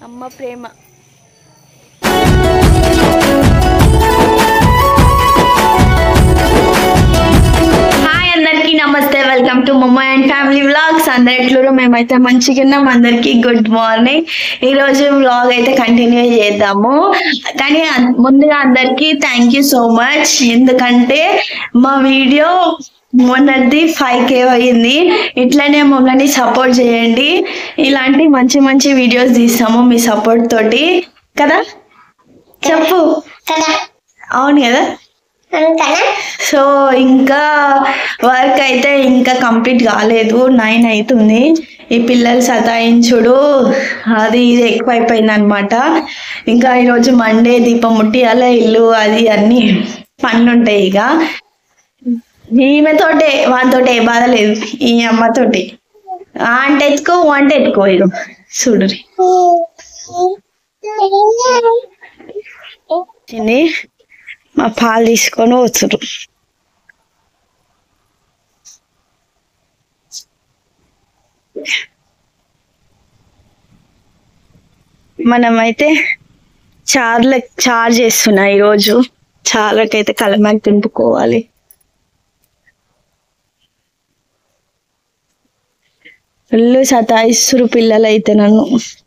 అమ్మ ప్రేమ హాయ్ అందరికీ నమస్తే వెల్కమ్ టు మమ్మ అండ్ ఫ్యామిలీ వ్లాగ్స్ అందరు ఎట్లురు మేమైతే మంచిగా ఉన్నాం అందరికీ గుడ్ మార్నింగ్ ఈ రోజు వ్లాగ్ అయితే కంటిన్యూ చేద్దాము కానీ అన్- ముందుగా అందరికీ థ్యాంక్ యూ సో మచ్ ఎందుకంటే మా వీడియో మొన్నది ఫైవ్ కే అయ్యింది ఇట్లనే మమ్మల్ని సపోర్ట్ చేయండి ఇలాంటి మంచి మంచి వీడియోస్ తీస్తాము మీ సపోర్ట్ తోటి కదా చెప్పు కదా అవును కదా అంతనా సో ఇంకా వర్క్ అయితే ఇంకా కంప్లీట్ కాలేదు నైన్ అవుతుంది ఈ పిల్లలు సతాయించుడు అది ఇది ఎక్కువైపోయింది అనమాట ఇంకా ఈరోజు మండే దీపం ముట్టియాల ఇల్లు అది అన్ని పనులు ఉంటాయి ఇక ఈమెతోటే వానితోటే ఏ బాధ లేదు ఈ అమ్మతోటి ఆ అంటే ఎత్తుకో ఊ అంటే ఎత్తుకో ఇక చూడు వచ్చింది మా పాలు తీసుకొని వచ్చురు మనమైతే చార్ల చార్ చేస్తున్నా ఈరోజు చార్లకైతే కలమాకి తింపుకోవాలి ఫుల్ సతాయిస్తురు పిల్లలు అయితే నన్ను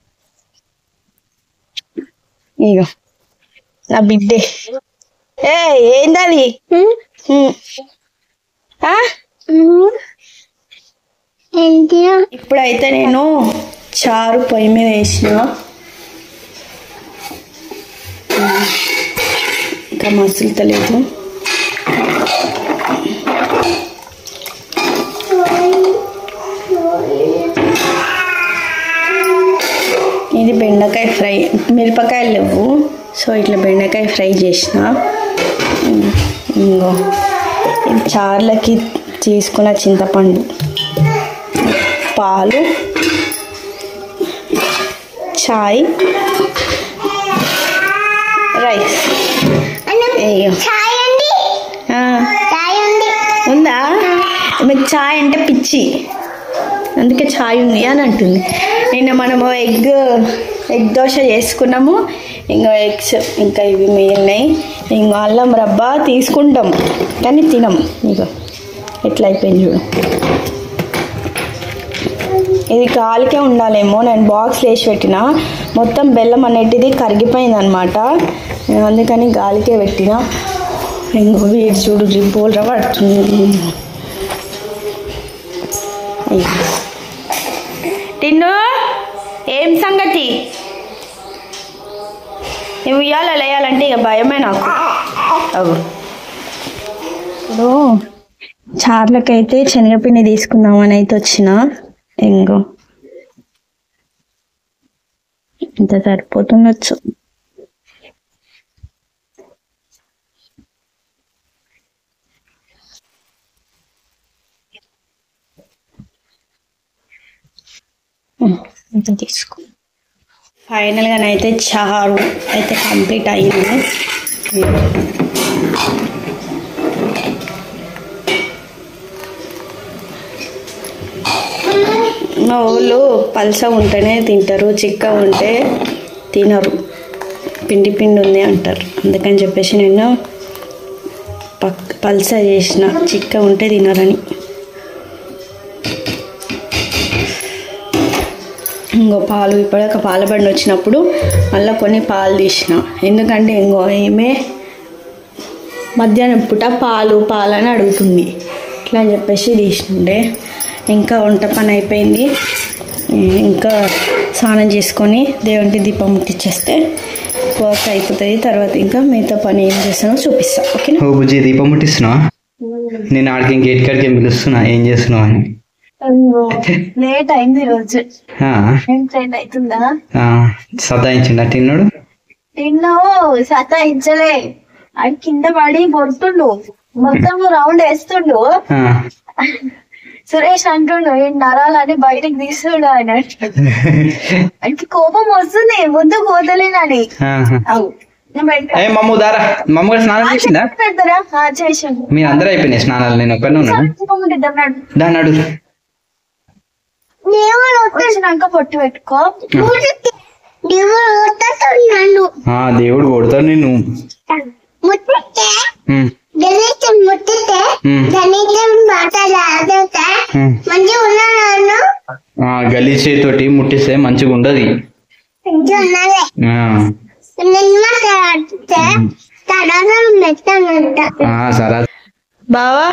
ఇగో నా బిడ్డే ఏ ఏందది హ్మ్. ఆ? ఏంటి ఇప్పుడైతే నేను చారు పొయ్యి మీద వేసిన ఇంకా మసులుతలేదు ఇది బెండకాయ ఫ్రై మిరపకాయలు లేవు సో ఇట్లా బెండకాయ ఫ్రై చేసిన ఇంకో ఇది చార్లకి తీసుకున్న చింతపండు పాలు చాయ్ రైస్ అయ్యో చాయ్ అండి ఆ, చాయ్ ఉంది ఉందా మీకు చాయ్ అంటే పిచ్చి అందుకే చాయ్ ఉంది అని అంటుంది నిన్న మనము ఎగ్ ఎగ్ దోశ చేసుకున్నాము ఇంకా ఎగ్స్ ఇంకా ఇవి మిగిలినాయి ఇంకా అల్లం రబ్బా తీసుకుంటాం కానీ తినం ఇక ఎట్లా అయిపోయింది చూడు ఇది గాలికే ఉండాలేమో నేను బాక్స్ వేసి పెట్టిన మొత్తం బెల్లం అనేటిది కరిగిపోయింది అనమాట అందుకని గాలికే పెట్టిన ఇంకో వీడు చూడు జిబ్బోలు పడుతుంది అయ్యో. టిన్ను ఏం సంగతి నువ్వు ఇవ్వాలి వేయాలంటే ఇక భయమే నాకు అవు ఇప్పుడు చార్లకైతే శనగపిండి తీసుకుందామని అయితే వచ్చిన ఇంకో ఇంత సరిపోతుండొచ్చు ఉమ్, ఇంత తీసుకో ఫైనల్గానైతే చారు అయితే కంప్లీట్ అయ్యింది మా ఊళ్ళో పల్స ఉంటేనే తింటారు చిక్క ఉంటే తినరు పిండి పిండి ఉంది అంటారు అందుకని చెప్పేసి నేను పక్ పల్స చేసిన చిక్క ఉంటే తినరని ఇంకో పాలు ఇప్పటిక పాల బండి వచ్చినప్పుడు మళ్ళీ కొన్ని పాలు తీసిన ఎందుకంటే ఇంకో ఏమే మధ్యాహ్నం పూట పాలు పాలు అని అడుగుతుంది ఇట్లా అని చెప్పేసి తీసినుండే ఇంకా వంట పని అయిపోయింది ఇంకా స్నానం చేసుకొని దేవునికి దీపం ముట్టించేస్తే వర్క్ అయిపోతుంది తర్వాత ఇంకా మిగతా పని ఏం చేస్తానో చూపిస్తా ఓకేనా ఓ బుజ్జి దీపం ముట్టిస్తున్నావా నేను ఆడికి గేట్ కాడికి పిలుస్తున్నా ఏం చేస్తున్నావు అని లేట్ అయింది రోజు ఆ, ఏం ట్రైన్ అవుతుందా ఆ, సతాయించిండా తిన్నాడు తిన్నో సతాయించలే అది కింద పడి పొడుతుండు మొత్తం రౌండ్ వేస్తుండు ఆ, సురేష్ అంటుండు ఈ నరాలని బయటకు తీస్తుండు ఆయన ఆయనకి కోపం వస్తుంది ముందు పోతలేనని ఆహా. అవు నేను పెడతా. ఏ మమ్ము దారా మమ్మ కూడా స్నానం చేసిందా పెడతారా ఆ, చేసాను మీరు అందరూ అయిపోయినాయి స్నానాలు నేను ఒక్కనే ఉన్నాను ఇద్దాం నడు. దాన్ని అడుగు వచ్చినాక పొట్టు పెట్టుకో దేవుడు ఆ దేవుడు కొడతాడు నిన్ను ముట్టితే ఉమ్, గణేష్ ముట్టితే ఉమ్, గణేష్ మాట్లాడితే ఉమ్. మంచిగా ఉన్నాను ఆ, గలీజ్ చేతితోటి ముట్టిస్తే మంచిగా ఉండదు మంచిగా ఉన్నాలే ఆ, నేను మాట్లాడితే తర్వాత మెత్తానంట ఆ, సరే బావా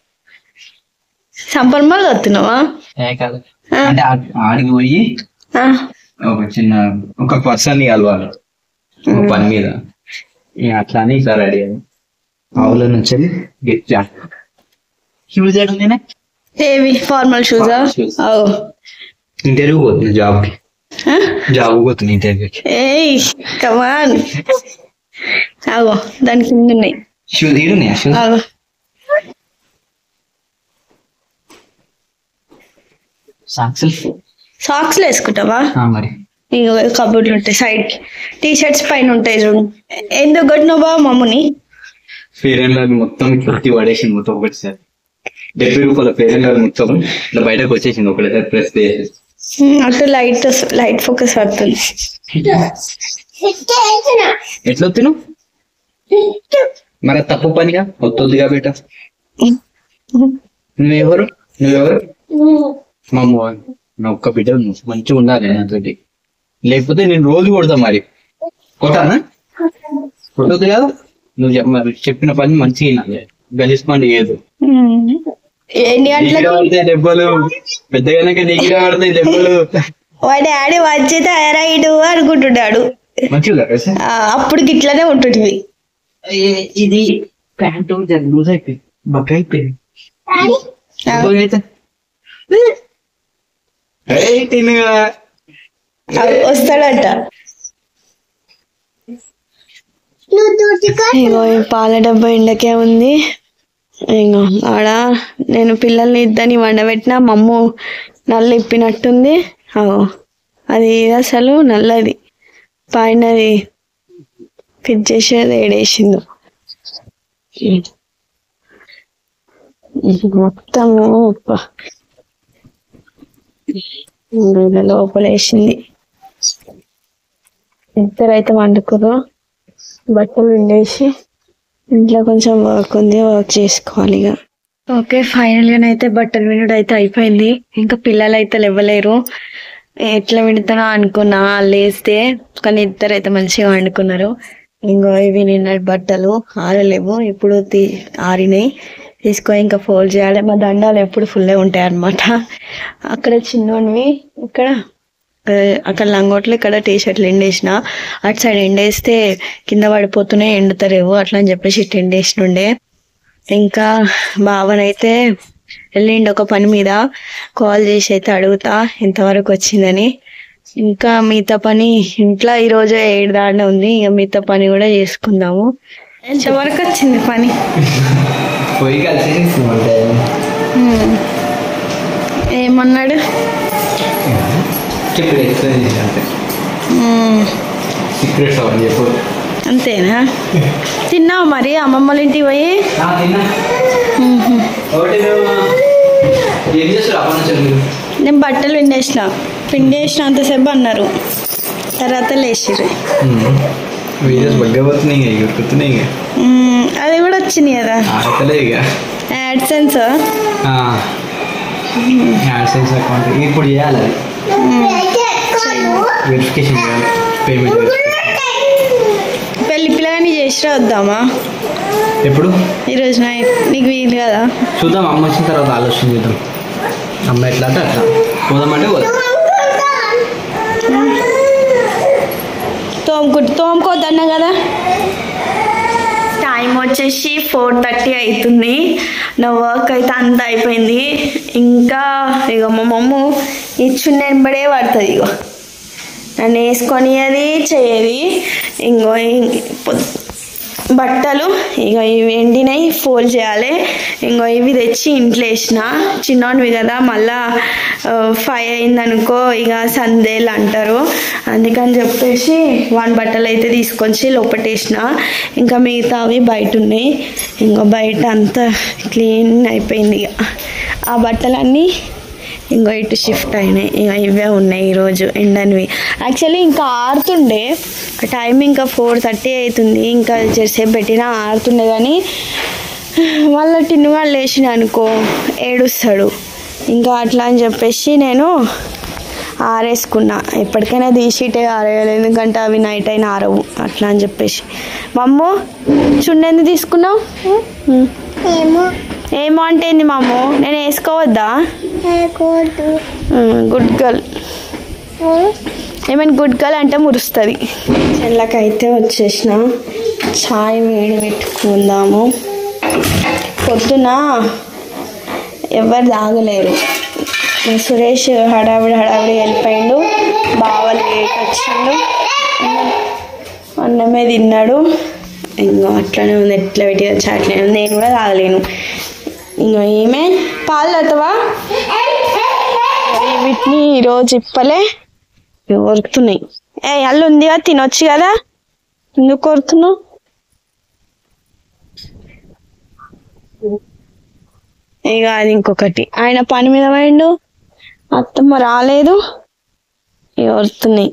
సంపర్మల్ వస్తున్నావా ఆ. అంటే ఆ- ఆడికి పోయి ఆ, ఒక చిన్న ఒక పర్సన్ కలవాలి ఒక పని మీద ఇక అట్లా అని ఇట్లా రెడీ అయ్యి ఆవుల నుంచి గెచ్చా షూస్ నేనే ఏవి ఫార్మల్ షూజా Shoes. ఓ ఇంటర్వ్యూ పోతుంది జాబ్ కి ఆ? జాబ్ పోతుంది ఇంటర్వ్యూకి ఏయ్ కమాన్ ఆగో దాని కింద ఉన్నాయి షూస్ ఈడున్నాయా షూస్ ఆగో సాక్స్ సాక్స్ వేసుకుంటావా మరి ఇంకో కబోర్డ్లు ఉంటాయి సైడ్ టీ షర్ట్స్ పైన ఉంటాయి చూడు ఎందుకు కొట్టినావు బావ మమ్మని ఫేర్ అండ్ లవ్లీ మొత్తం కొట్టి పడేసింది మొత్తం ఒకటిసారి డెబ్బై రూపాయల ఫేర్ అండ్ లవ్లీ మొత్తం ఇట్లా బయటకు వచ్చేసింది ఒకటేసారి ప్రెస్ చేసేసి ఉమ్, అటు లైట్ లైట్ ఫోకస్ పడుతుంది ఎట్లా వచ్చినావు మరి అది తప్పు పనిగా వద్దొద్దుగా బేట నువ్వెవరు నువ్వెవరు మా అమ్మ నా ఒక్క బిడ్డ నువ్వు మంచిగా ఉండాలి నాతోటి లేకపోతే నేను రోజు కొడతా మరి కొట్టానా కొట్టదు కాదు నువ్వు చెప్- మరి చెప్పిన పని మంచిగా వినాలి గలీజ్ పని ఏదు ఉమ్. ఎన్ని నీకు గంటలకి పడతాయి దెబ్బలు పెద్దగానే నీకు పడతాయి దెబ్బలు వాడి డాడీ వచ్చి తయారైడు అనుకుంటున్నాడు మంచిగా కదా ఆ, అప్పుడు గిట్లనే ఉంటుంది ఇది ప్యాంటు లూజ్ అయిపోయింది బక్క అయిపోయింది అయితే ఏయ్, తినుగా. వస్తాడంట నువ్వు దూచుకో ఇగో ఈ పాల డబ్బా ఎండకే ఉంది ఇగో ఆడ నేను పిల్లల్ని ఇద్దని వండబెట్టిన మమ్ము నల్ల ఇప్పినట్టుంది అగో అది అసలు నల్లది పైనది ఫిట్ చేసేది ఏడేసిందో మొత్తము అబ్బా. ఇందులో లోపల వేసింది ఇద్దరైతే వండుకురు బట్టలు విండేసి ఇంట్లో కొంచెం వర్క్ ఉంది వర్క్ చేసుకోవాలి ఇక ఓకే ఫైనల్ గా అయితే బట్టలు వినడం అయితే అయిపోయింది ఇంకా పిల్లలు అయితే లేవలేరు ఎట్లా విండుతానో అనుకున్నా లేస్తే కానీ ఇద్దరు అయితే మంచిగా వండుకున్నారు ఇంకో ఇవి నిన్న బట్టలు ఆరలేవు ఇప్పుడు తీ ఆరినాయి తీసుకొని ఇంకా ఫోల్డ్ చేయాలి మా దండాలు ఎప్పుడు ఫుల్లే ఉంటాయి అన్నమాట అక్కడ చిన్నవి ఇక్కడ ఆ, అక్కడ లంగోట్లు ఇక్కడ టీ షర్ట్లు ఎండేసిన అటు సైడ్ ఎండేస్తే కింద పడిపోతున్నాయి ఎండుతారేవో అట్లా అని చెప్పేసి ఇటు ఎండేసినుండే ఇంకా బావనైతే వెళ్ళిండి ఒక పని మీద కాల్ చేసి అయితే అడుగుతా ఎంతవరకు వచ్చిందని ఇంకా మిగతా పని ఇంట్లో ఈ రోజే ఏడు దాడినే ఉంది ఇక మిగతా పని కూడా చేసుకుందాము ఎంతవరకు వచ్చింది పని పోయి కలిసి అంటే ఉమ్. ఏమన్నాడు చెప్పు ఎక్స్ప్లెయిన్ చేసి అంటే ఉమ్. సీక్రెట్స్ అవన్నీ చెప్పు అంతేనా తిన్నావు మరి అమ్మమ్మ వాళ్ళ ఇంటికి పోయి తిన్నా ఉహు. ఒకటి నువ్వు ఏం చేస్తారు అప్పటి నుంచి మీరు నేను బట్టలు పిండేసిన పిండేసిన అంతసేపు అన్నారు తర్వాత లేచిర్రు వీడియోస్ బగ్గా పోతున్నాయి ఇక గుర్తున్నాయి ఇక మ్మ్, అది కూడా వచ్చింది కదా ఆడతలే ఇక యాడ్సెన్స్ యాడ్సెన్స్ అకౌంట్ ఇప్పుడు చేయాలి అది వెరిఫికేషన్ చేయాలి పేమెంట్ పెళ్లి పిల్లగాని చేసి వద్దామా ఎప్పుడు ఈరోజు నైట్ నీకు వీలు కదా చూద్దాం అమ్మ వచ్చిన తర్వాత ఆలోచన చేద్దాం అమ్మ ఎట్లా అంటే అట్లా పోదామంటే పోదాం తోముకుంటు తోముకోవద్దన్నా కదా టైం వచ్చేసి ఫోర్ థర్టీ అవుతుంది నా వర్క్ అయితే అంతా అయిపోయింది ఇంకా ఇక మా మమ్మ ఇచ్చుండే వెంబడే పడుతుంది ఇగో నన్ను వేసుకొని అది చేయది ఇంకో ఇ- పొద్- బట్టలు ఇక ఇవి ఎండినాయి ఫోల్డ్ చేయాలి ఇంకో ఇవి తెచ్చి ఇంట్లో వేసిన చిన్నవి కదా మళ్ళా ఫైవ్ అయిందనుకో ఇక సందేలు అంటారు అందుకని చెప్పేసి వన్ బట్టలు అయితే తీసుకొచ్చి లోపటేసిన ఇంకా మిగతావి బయట ఉన్నాయి ఇంకో బయట అంతా క్లీన్ అయిపోయింది ఇక ఆ బట్టలన్నీ ఇంకో ఇటు షిఫ్ట్ అయినాయి ఇక ఇవే ఉన్నాయి ఈరోజు ఎండనివి యాక్చువల్లీ ఇంకా ఆరుతుండే టైం ఇంకా ఫోర్ థర్టీ అవుతుంది ఇంకా చేసేపు పెట్టినా ఆరుతుండే కానీ మళ్ళీ టిన్నుగా లేచిన అనుకో ఏడుస్తాడు ఇంకా అట్లా అని చెప్పేసి నేను ఆరేసుకున్నా ఎప్పటికైనా తీసిటే ఆరేయాలి ఎందుకంటే అవి నైట్ అయినా ఆరవు అట్లా అని చెప్పేసి మమ్ము చుండెందుకు తీసుకున్నావు ఉమ్. ఏమో ఏమో అంటే ఏంది మమ్ము నేను వేసుకోవద్దా లేకూడదు గుడ్ గర్ల్ ఏమైనా గుడ్ గర్ల్ అంటే మురుస్తుంది చెల్లకైతే వచ్చేసిన చాయ్ వేడి పెట్టుకుందాము పొద్దున ఎవరు తాగలేరు సురేష్ హడావిడి హడావిడి వెళ్ళిపోయిండు బావ లేట్ వచ్చిండు అన్నం- అన్నమే తిన్నాడు ఇంకా అట్లనే ఉంది ఎట్లా పెట్టి వచ్చి అట్లనే ఉంది నేను కూడా తాగలేను ఇంకా ఏమే పాలు తాగుతావా వీటిని ఈరోజు ఇప్పలే కొరుకుతున్నాయి ఏ అల్లు ఉందిగా తినొచ్చు కదా ఎందుకు కొరుకుతున్నావు ఇక అది ఇంకొకటి ఆయన పని మీద పోయిండు అత్తమ్మ రాలేదు ఇక వస్తున్నాయి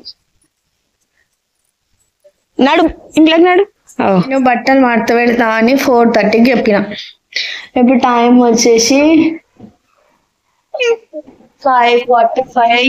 నడు ఇంట్లోకి నడు నేను బట్టలు మడత పెడతా అని ఫోర్ థర్టీకి చెప్పిన ఇప్పుడు టైం వచ్చేసి ఫైవ్ ఫార్టీ ఫైవ్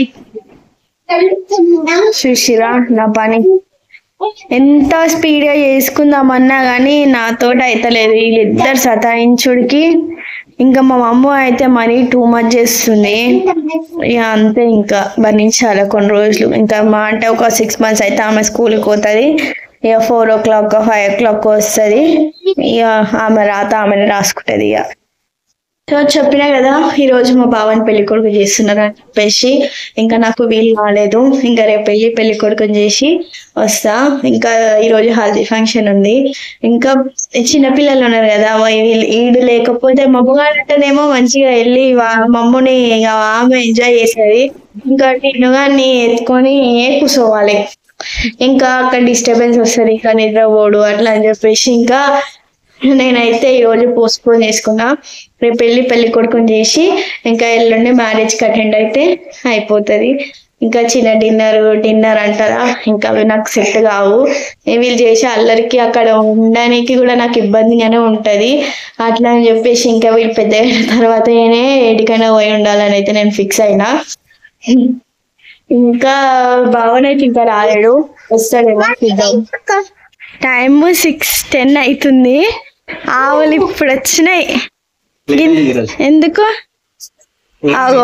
చూసిరా నా పని ఎంత స్పీడ్గా చేసుకుందామన్నా కానీ నాతోటి అయితలేదు వీళ్ళిద్దరు సతాయించుడికి ఇంకా మా మమ్మ అయితే మరీ టూ మచ్ చేస్తుంది ఇక అంతే ఇంకా భరించాలి కొన్ని రోజులు ఇంకా మా అంటే ఒక సిక్స్ మంత్స్ అయితే ఆమె స్కూల్కి పోతుంది ఇక four o'clock five o'clock వస్తుంది ఇక ఆమె రాత ఆమెను రాసుకుంటుంది ఇక సో చెప్పినా కదా ఈ రోజు మా బావని పెళ్లి కొడుకు చేస్తున్నారు అని చెప్పేసి ఇంకా నాకు వీలు కాలేదు ఇంకా రేపు వెళ్ళి పెళ్లి కొడుకుని చేసి వస్తా ఇంకా ఈ రోజు హల్దీ ఫంక్షన్ ఉంది ఇంకా చిన్నపిల్లలు ఉన్నారు కదా వా- వీళ్ళు- ఈడు లేకపోతే మమ్మగారంటేనేమో మంచిగా వెళ్ళి వా- మమ్మని ఇక ఆమె ఎంజాయ్ చేసేది ఇంకా నిన్నుగాన్ని ఎత్తుకొని కూర్చోవాలి ఇంకా అక్కడ డిస్టర్బెన్స్ వస్తుంది ఇంకా నిద్రపోడు అట్లా అని చెప్పేసి ఇంకా నేనైతే ఈ రోజు పోస్ట్ పోన్ చేసుకున్నా రేపు వెళ్ళి పెళ్లి కొడుకుని చేసి ఇంకా ఎల్లుండి మ్యారేజ్ కి అటెండ్ అయితే అయిపోతుంది ఇంకా చిన్న డిన్నర్ డిన్నర్ అంటారా ఇంకా అవి నాకు సెట్ కావు వీళ్ళు చేసే అల్లరికి అక్కడ ఉండడానికి కూడా నాకు ఇబ్బందిగానే ఉంటది అట్లా అని చెప్పేసి ఇంకా వీళ్ళు పెద్ద అయిన తర్వాత నేనే ఎడికైనా పోయి ఉండాలని అయితే నేను ఫిక్స్ అయినా ఇంకా బావనైతే ఇంకా రాలేడు వస్తాడేమో చూద్దాం టైం సిక్స్ టెన్ అవుతుంది ఆవులు ఇప్పుడు వచ్చినాయి ఎందుకు ఆగో.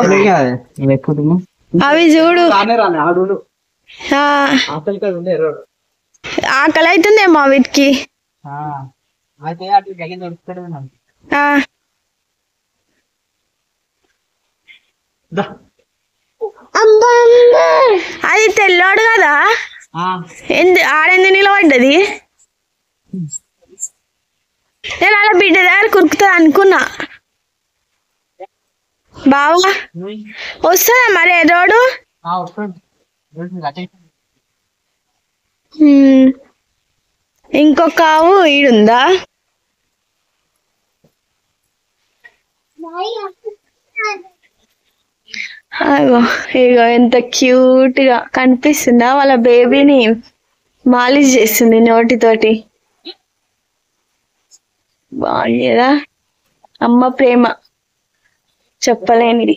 అవి చూడు ఆ, ఆకలి అవుతుందేమో వీటికి ఆ, అబ్బా అది తెల్లాడు కదా ఎందు ఆడెందు నిలబడ్డది నేను అలా బిడ్డ దగ్గర కురుకుతుంది అనుకున్నా బావా వస్తుందా మరి ఎదోడు హ్మ్. ఇంకొక ఆవు ఈడుందా అగో ఇగో ఎంత క్యూట్ గా కనిపిస్తుందా వాళ్ళ బేబీని మాలిష్ చేస్తుంది నోటితోటి బాగుంది కదా అమ్మ ప్రేమ చెప్పలేనిది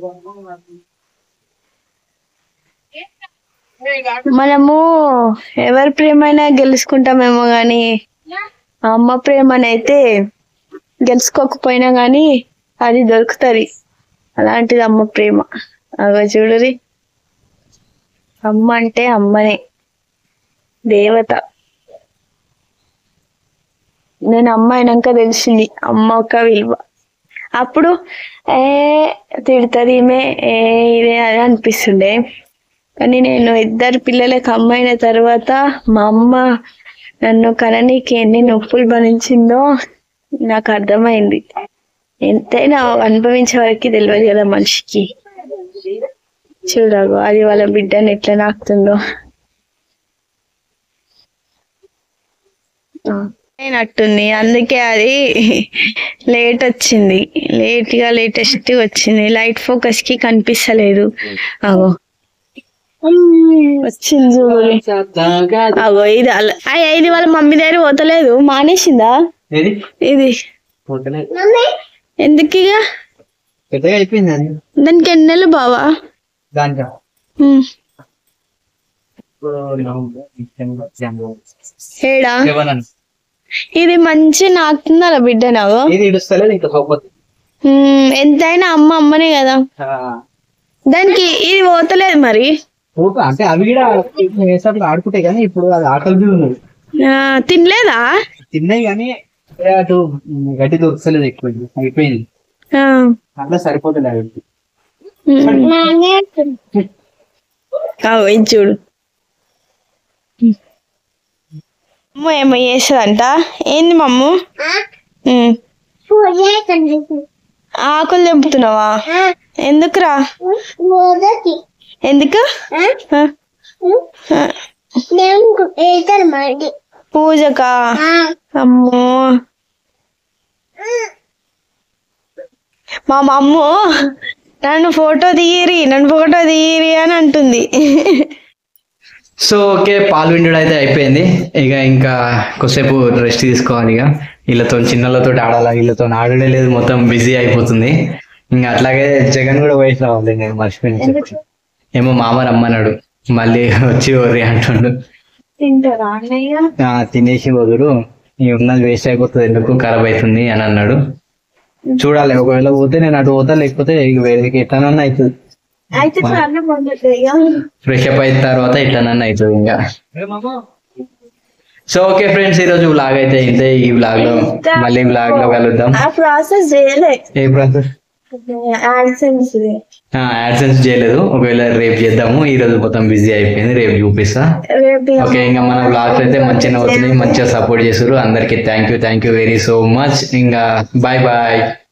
మనము ఎవరి ప్రేమైనా గెలుచుకుంటామేమో గాని ఆ అమ్మ ప్రేమనైతే గెలుచుకోకపోయినా గాని అది దొరుకుతది అలాంటిది అమ్మ ప్రేమ అగో చూడురి అమ్మ అంటే అమ్మనే దేవత నేను అమ్మ అయినాక తెలిసింది అమ్మ ఒక విలువ అప్పుడు ఏ తిడుతుంది ఈమె ఏ ఇదే అని అనిపిస్తుండే కానీ నేను ఇద్దరు పిల్లలకి అమ్మ అయిన తర్వాత మా అమ్మ నన్ను కననీకి ఎన్ని నొప్పులు భరించిందో నాకు అర్థమైంది ఎంతైనా అనుభవించే వరకు తెలియదు కదా మనిషికి చూడగు అది వాళ్ళ బిడ్డని ఎట్లా నాకుతుందో ఆ, అయినట్టుంది అందుకే అది లేట్ వచ్చింది లేట్ గా లేటెస్ట్ వచ్చింది లైట్ ఫోకస్ కి కనిపిస్తలేదు అగో వచ్చింది చూడు అగో ఇది అల- అయ్య ఇది వాళ్ళ మమ్మీ దగ్గర పోతలేదు మానేసిందా ఏది ఇది ఎందుకు ఇక పెద్దగా అయిపోయింది అది దానికి ఎన్నెలు బావా దానికా ఉమ్. ఏడా ఇది మంచి నాకుతుందా బిడ్డ నాకు ఇది ఇడుస్తలేదు ఇంకా కాకపోతే ఉమ్, ఎంతైనా అమ్మ అమ్మనే కదా దానికి ఇది పోతలేదు మరి ఊప అంటే అవి కూడా వేసేటప్పుడు ఆడుకుంటాయి కానీ ఇప్పుడు అది ఆకలి మీద ఉన్నది ఆ, తినలేదా తిన్నాయి కానీ ఏ అటు గడ్డి దొరకలేదు ఎక్కువ అయిపోయింది ఆ, అట్లా సరిపోతుంది అవి ఉమ్. అగో ఇది చూడు అమ్మ ఏమో చేస్తుందంట ఏంది మమ్ము ఉమ్. పూజ కనిపిస్తుంది ఆకులు తెంపుతున్నావా ఎందుకురా రోజుకి ఎందుకు ఆ, ఆ, నేను వేస్తాను మళ్ళీ పూజకా అమ్మో మా మమ్మ నన్ను ఫోటో తీయరి నన్ను ఫోటో తీయరి అని అంటుంది సో ఓకే పాలు విండు అయితే అయిపోయింది ఇక ఇంకా కొద్దిసేపు రెస్ట్ తీసుకోవాలి ఇక వీళ్ళతో చిన్నలతో ఆడాలా వీళ్ళతో ఆడడే లేదు మొత్తం బిజీ అయిపోతుంది ఇంకా అట్లాగే జగన్ కూడా వయసు రావాలి నేను మర్చిపోయిన చెప్పు. ఏమో మామ రమ్మన్నాడు మళ్ళీ వచ్చి ఓరి అంటుండు తింటారా అన్నయ్య ఆ, తినేసి వదులు ఈ ఉన్నది వేస్ట్ అయిపోతుంది ఎందుకు ఖరాబ్ అవుతుంది అని అన్నాడు చూడాలి ఒకవేళ పోతే నేను అటు పోతా లేకపోతే ఇక వేరేకి ఎట్లనన్నా అవుతుంది అయితే అన్నం వండుతాయి ఫ్రెష్ అప్ అయిన తర్వాత ఇట్లనన్నా అవుతుంది ఇంకా సో ఓకే ఫ్రెండ్స్ ఈ రోజు బ్లాగ్ అయితే ఇంతే ఈ బ్లాగ్ లో మళ్ళీ బ్లాగ్ లో కలుద్దాం ఆ ప్రాసెస్ చేయలే ఏ ప్రాసెస్ యాడ్సెన్స్ యాడ్సెన్స్ చేయలేదు ఒకవేళ రేపు చేద్దాము ఈ రోజు మొత్తం బిజీ అయిపోయింది రేపు చూపిస్తా రేపు ఓకే ఇంకా మన బ్లాగ్స్ అయితే మంచిగా అవుతున్నాయి మంచిగా సపోర్ట్ చేస్తారు అందరికి thank you thank you very so much ఇంకా బాయ్ బాయ్